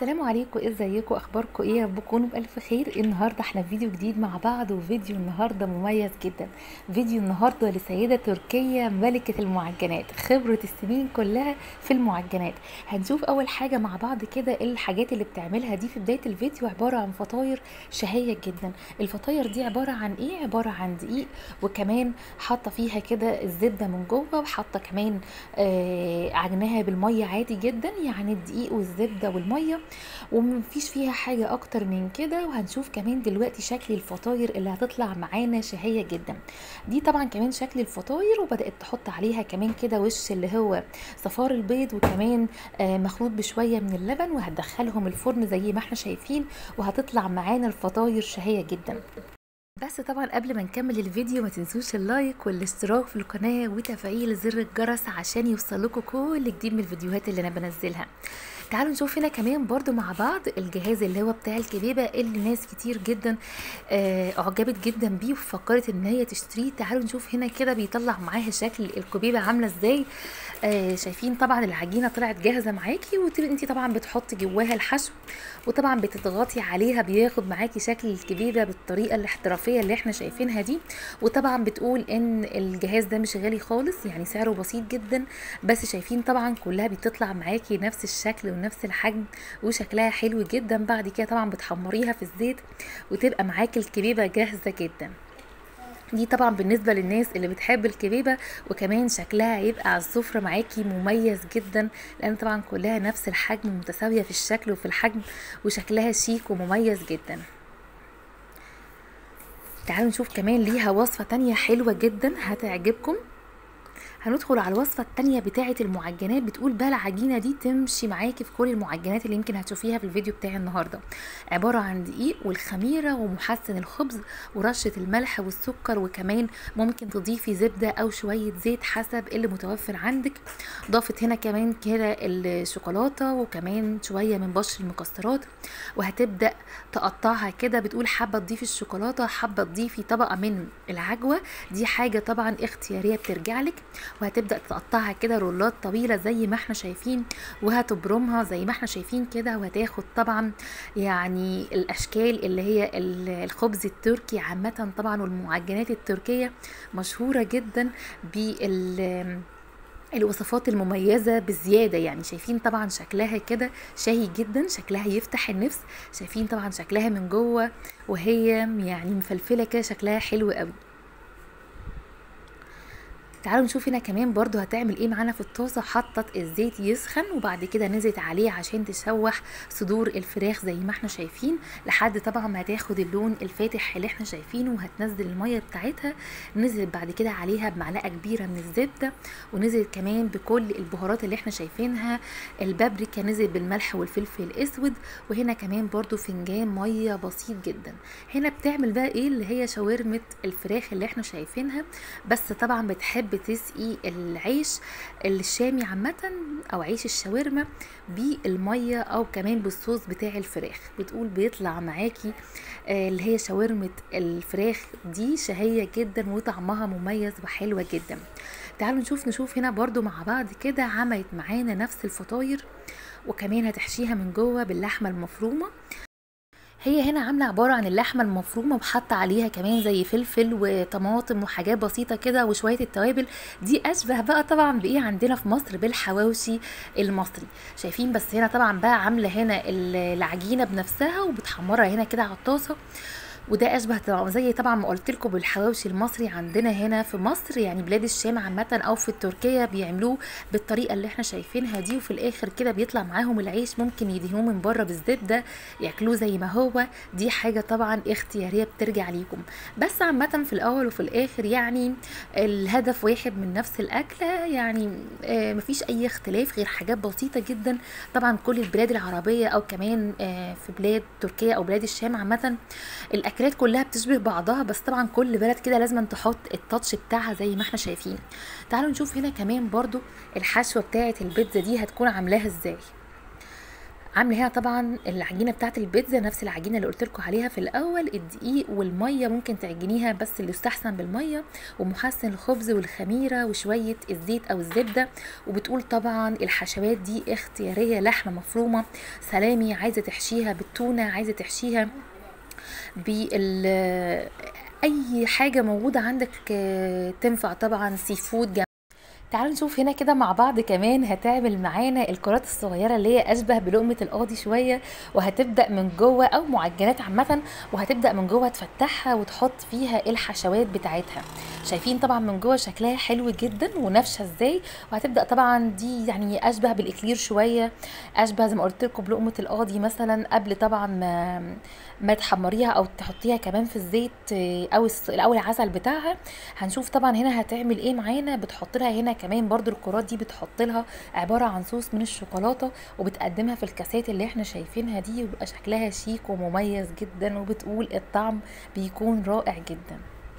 السلام عليكم ازيكم اخباركم ايه رب تكونوا بالف خير النهارده احنا في فيديو جديد مع بعض وفيديو النهارده مميز جدا فيديو النهارده لسيده تركيه ملكه المعجنات خبره السنين كلها في المعجنات هنشوف اول حاجه مع بعض كده إيه الحاجات اللي بتعملها دي في بدايه الفيديو عباره عن فطاير شهيه جدا الفطاير دي عباره عن ايه عباره عن دقيق وكمان حاطه فيها كده الزبده من جوه وحاطه كمان آه عجناها بالميه عادي جدا يعني الدقيق والزبده والميه ومفيش فيها حاجه اكتر من كده وهنشوف كمان دلوقتي شكل الفطاير اللي هتطلع معانا شهيه جدا دي طبعا كمان شكل الفطاير وبدات تحط عليها كمان كده وش اللي هو صفار البيض وكمان آه مخلوط بشويه من اللبن وهتدخلهم الفرن زي ما احنا شايفين وهتطلع معانا الفطاير شهيه جدا بس طبعا قبل ما نكمل الفيديو ما تنسوش اللايك والاشتراك في القناة وتفعيل زر الجرس عشان يوصلكوا كل جديد من الفيديوهات اللي انا بنزلها تعالوا نشوف هنا كمان برضو مع بعض الجهاز اللي هو بتاع الكبيبة اللي ناس كتير جدا آه اعجبت جدا بيه وفكرت ان هي تشتريه تعالوا نشوف هنا كده بيطلع معاها شكل الكبيبة عاملة ازاي آه شايفين طبعا العجينة طلعت جاهزة معاكي وانت طبعا بتحطي جواها الحشو وطبعا بتضغطي عليها بياخد معاكي شكل الكبيبة بالطريقة الاحترافية اللي احنا شايفينها دي وطبعا بتقول ان الجهاز ده مش غالي خالص يعني سعره بسيط جدا بس شايفين طبعا كلها بتطلع معاكي نفس الشكل ونفس الحجم وشكلها حلو جدا بعد كده طبعا بتحمريها في الزيت وتبقى معاكي الكبيبة جاهزة جدا دي طبعا بالنسبة للناس اللي بتحب الكبيبة وكمان شكلها هيبقى على السفرة معاكي مميز جدا لان طبعا كلها نفس الحجم متساوية في الشكل وفي الحجم وشكلها شيك ومميز جدا تعالوا نشوف كمان ليها وصفة تانية حلوة جدا هتعجبكم هندخل على الوصفة التانية بتاعة المعجنات بتقول بقى العجينة دي تمشي معاكي في كل المعجنات اللي يمكن هتشوفيها في الفيديو بتاعي النهاردة عبارة عن دقيق والخميرة ومحسن الخبز ورشة الملح والسكر وكمان ممكن تضيفي زبدة أو شوية زيت حسب اللي متوفر عندك ضافت هنا كمان كده الشوكولاتة وكمان شوية من بشر المكسرات وهتبدأ تقطعها كده بتقول حابة تضيفي الشوكولاتة حابة تضيفي طبقة من العجوة دي حاجة طبعا اختيارية بترجع لك وهتبدا تقطعها كده رولات طويله زي ما احنا شايفين وهتبرمها زي ما احنا شايفين كده وهتاخد طبعا يعني الاشكال اللي هي الخبز التركي عامه طبعا والمعجنات التركيه مشهوره جدا بال الوصفات المميزة بزيادة يعني شايفين طبعا شكلها كده شهي جدا شكلها يفتح النفس شايفين طبعا شكلها من جوه وهي يعني مفلفلة كده شكلها حلو قوي تعالوا نشوف هنا كمان برضو هتعمل ايه معانا في الطاسه حطت الزيت يسخن وبعد كده نزلت عليه عشان تشوح صدور الفراخ زي ما احنا شايفين لحد طبعا ما هتاخد اللون الفاتح اللي احنا شايفينه وهتنزل الميه بتاعتها نزلت بعد كده عليها بمعلقه كبيره من الزبده ونزلت كمان بكل البهارات اللي احنا شايفينها البابريكا نزل بالملح والفلفل الاسود وهنا كمان برضو فنجان ميه بسيط جدا هنا بتعمل بقى ايه اللي هي شاورمه الفراخ اللي احنا شايفينها بس طبعا بتحب بتسقي العيش الشامي عامة أو عيش الشاورما بالمية أو كمان بالصوص بتاع الفراخ بتقول بيطلع معاكي اللي هي شاورمة الفراخ دي شهية جدا وطعمها مميز وحلوة جدا تعالوا نشوف نشوف هنا برضو مع بعض كده عملت معانا نفس الفطاير وكمان هتحشيها من جوه باللحمة المفرومة هي هنا عامله عباره عن اللحمه المفرومه وحاطه عليها كمان زي فلفل وطماطم وحاجات بسيطه كده وشويه التوابل دي اشبه بقى طبعا بايه عندنا في مصر بالحواوشي المصري شايفين بس هنا طبعا بقى عامله هنا العجينه بنفسها وبتحمرها هنا كده على الطاسه وده اشبه طبعا زي طبعا ما قلت لكم بالحواوشي المصري عندنا هنا في مصر يعني بلاد الشام عامه او في تركيا بيعملوه بالطريقه اللي احنا شايفينها دي وفي الاخر كده بيطلع معاهم العيش ممكن يدهنوه من بره بالزبده ياكلوه زي ما هو دي حاجه طبعا اختياريه بترجع ليكم بس عامه في الاول وفي الاخر يعني الهدف واحد من نفس الاكله يعني آه مفيش اي اختلاف غير حاجات بسيطه جدا طبعا كل البلاد العربيه او كمان آه في بلاد تركيا او بلاد الشام عامه الاكلات كلها بتشبه بعضها بس طبعا كل بلد كده لازم تحط التاتش بتاعها زي ما احنا شايفين تعالوا نشوف هنا كمان برضو الحشوه بتاعه البيتزا دي هتكون عاملاها ازاي عامله هنا طبعا العجينه بتاعه البيتزا نفس العجينه اللي قلت لكم عليها في الاول الدقيق والميه ممكن تعجنيها بس اللي يستحسن بالميه ومحسن الخبز والخميره وشويه الزيت او الزبده وبتقول طبعا الحشوات دي اختياريه لحمه مفرومه سلامي عايزه تحشيها بالتونه عايزه تحشيها بال اي حاجه موجوده عندك آه، تنفع طبعا سي فود جم... تعالوا نشوف هنا كده مع بعض كمان هتعمل معانا الكرات الصغيره اللي هي اشبه بلقمه القاضي شويه وهتبدا من جوه او معجنات عامه وهتبدا من جوه تفتحها وتحط فيها الحشوات بتاعتها شايفين طبعا من جوه شكلها حلو جدا ونافشه ازاي وهتبدا طبعا دي يعني اشبه بالاكلير شويه اشبه زي ما قلت لكم بلقمه القاضي مثلا قبل طبعا ما ما تحمريها او تحطيها كمان في الزيت آه، او الس- او العسل بتاعها هنشوف طبعا هنا هتعمل ايه معانا بتحط لها هنا كمان برضو الكرات دي بتحط لها عباره عن صوص من الشوكولاته وبتقدمها في الكاسات اللي احنا شايفينها دي وبيبقى شكلها شيك ومميز جدا وبتقول الطعم بيكون رائع جدا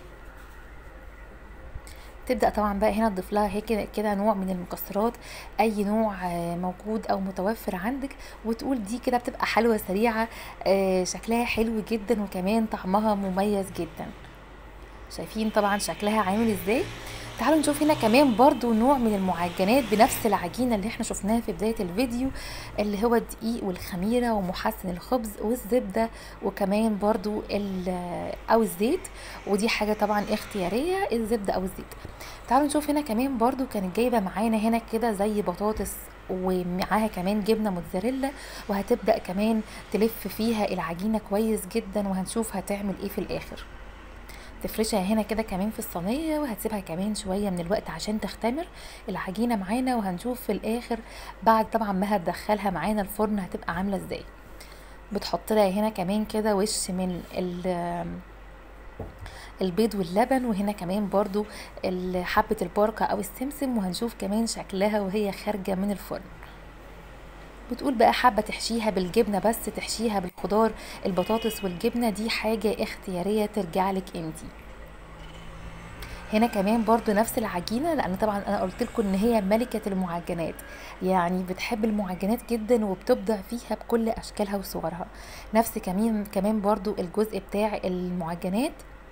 تبدا طبعا بقى هنا تضيف لها هيك كده- كده نوع من المكسرات اي نوع آه، موجود او متوفر عندك وتقول دي كده بتبقى حلوه سريعه آه، شكلها حلو جدا وكمان طعمها مميز جدا شايفين طبعا شكلها عامل ازاي تعالوا نشوف هنا كمان برضو نوع من المعجنات بنفس العجينة اللي احنا شفناها في بداية الفيديو اللي هو الدقيق والخميرة ومحسن الخبز والزبدة وكمان برضو ال- او الزيت ودي حاجة طبعا اختيارية الزبدة او الزيت تعالوا نشوف هنا كمان برضو كانت جايبة معانا هنا كده زي بطاطس ومعاها كمان جبنة موتزاريلا وهتبدأ كمان تلف فيها العجينة كويس جدا وهنشوف هتعمل ايه في الاخر تفرشها هنا كده كمان في الصينية وهتسيبها كمان شوية من الوقت عشان تختمر العجينة معانا وهنشوف في الآخر بعد طبعا ما هتدخلها معانا الفرن هتبقى عاملة ازاي بتحط لها هنا كمان كده وش من ال- البيض واللبن وهنا كمان برضو ال- حبة البركة أو السمسم وهنشوف كمان شكلها وهي خارجة من الفرن بتقول بقى حابة تحشيها بالجبنة بس تحشيها بالخضار البطاطس والجبنة دي حاجة اختيارية ترجع لك انتي هنا كمان برضو نفس العجينة لأن طبعا أنا قلت لكم إن هي ملكة المعجنات يعني بتحب المعجنات جدا وبتبدع فيها بكل أشكالها وصورها نفس كمان كمان برضو الجزء بتاع المعجنات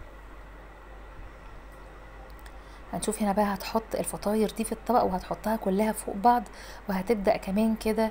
هنشوف هنا بقى هتحط الفطاير دي في الطبق وهتحطها كلها فوق بعض وهتبدأ كمان كده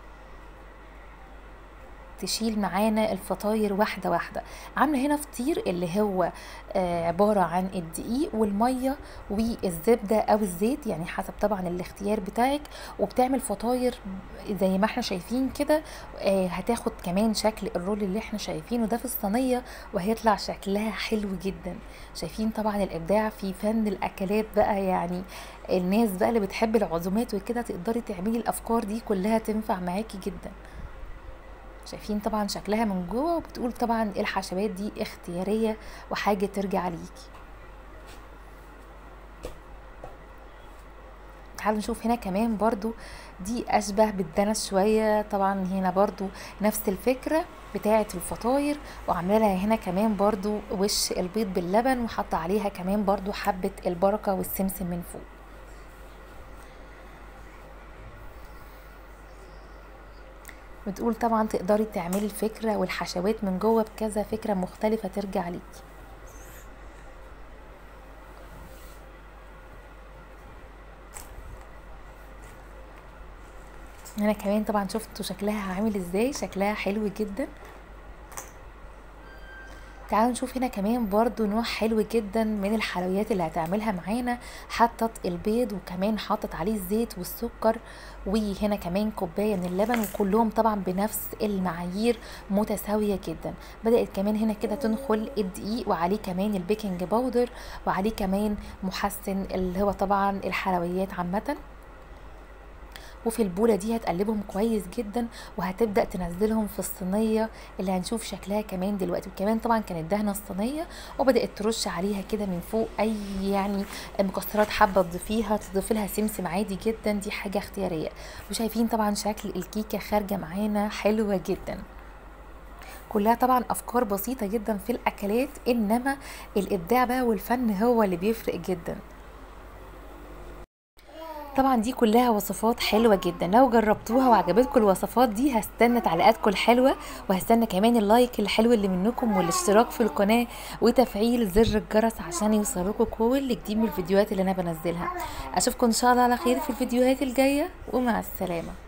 تشيل معانا الفطاير واحدة واحدة عاملة هنا فطير اللي هو آه، عبارة عن الدقيق والمية والزبدة أو الزيت يعني حسب طبعا الاختيار بتاعك وبتعمل فطاير زي ما احنا شايفين كده آه، هتاخد كمان شكل الرول اللي احنا شايفينه ده في الصينية وهيطلع شكلها حلو جدا شايفين طبعا الإبداع في فن الأكلات بقى يعني الناس بقى اللي بتحب العزومات وكده تقدري تعملي الأفكار دي كلها تنفع معاكي جدا شايفين طبعا شكلها من جوه وبتقول طبعا الحشوات دي اختيارية وحاجة ترجع ليكي تعالوا نشوف هنا كمان برضو دي اشبه بالدنس شوية طبعا هنا برضو نفس الفكرة بتاعة الفطاير وعامله لها هنا كمان برضو وش البيض باللبن وحاطه عليها كمان برضو حبة البركة والسمسم من فوق بتقول طبعا تقدري تعملي الفكرة والحشوات من جوه بكذا فكرة مختلفة ترجع ليكي هنا كمان طبعا شفتوا شكلها عامل ازاي شكلها حلو جدا تعالوا نشوف هنا كمان برضو نوع حلو جدا من الحلويات اللي هتعملها معانا حطت البيض وكمان حطت عليه الزيت والسكر وهنا كمان كوباية من اللبن وكلهم طبعا بنفس المعايير متساوية جدا بدأت كمان هنا كده تنخل الدقيق وعليه كمان البيكنج باودر وعليه كمان محسن اللي هو طبعا الحلويات عامة وفي البولة دي هتقلبهم كويس جدا وهتبدأ تنزلهم في الصينية اللي هنشوف شكلها كمان دلوقتي وكمان طبعا كانت دهنة الصينية وبدأت ترش عليها كده من فوق أي يعني مكسرات حابة تضيفيها تضيفي لها سمسم عادي جدا دي حاجة اختيارية وشايفين طبعا شكل الكيكة خارجة معانا حلوة جدا كلها طبعا افكار بسيطه جدا في الاكلات انما الابداع بقى والفن هو اللي بيفرق جدا طبعا دي كلها وصفات حلوه جدا لو جربتوها وعجبتكم الوصفات دي هستنى تعليقاتكم الحلوه وهستنى كمان اللايك الحلو اللي منكم والاشتراك في القناه وتفعيل زر الجرس عشان يوصلكم كل جديد من الفيديوهات اللي انا بنزلها اشوفكم ان شاء الله على خير في الفيديوهات الجايه ومع السلامه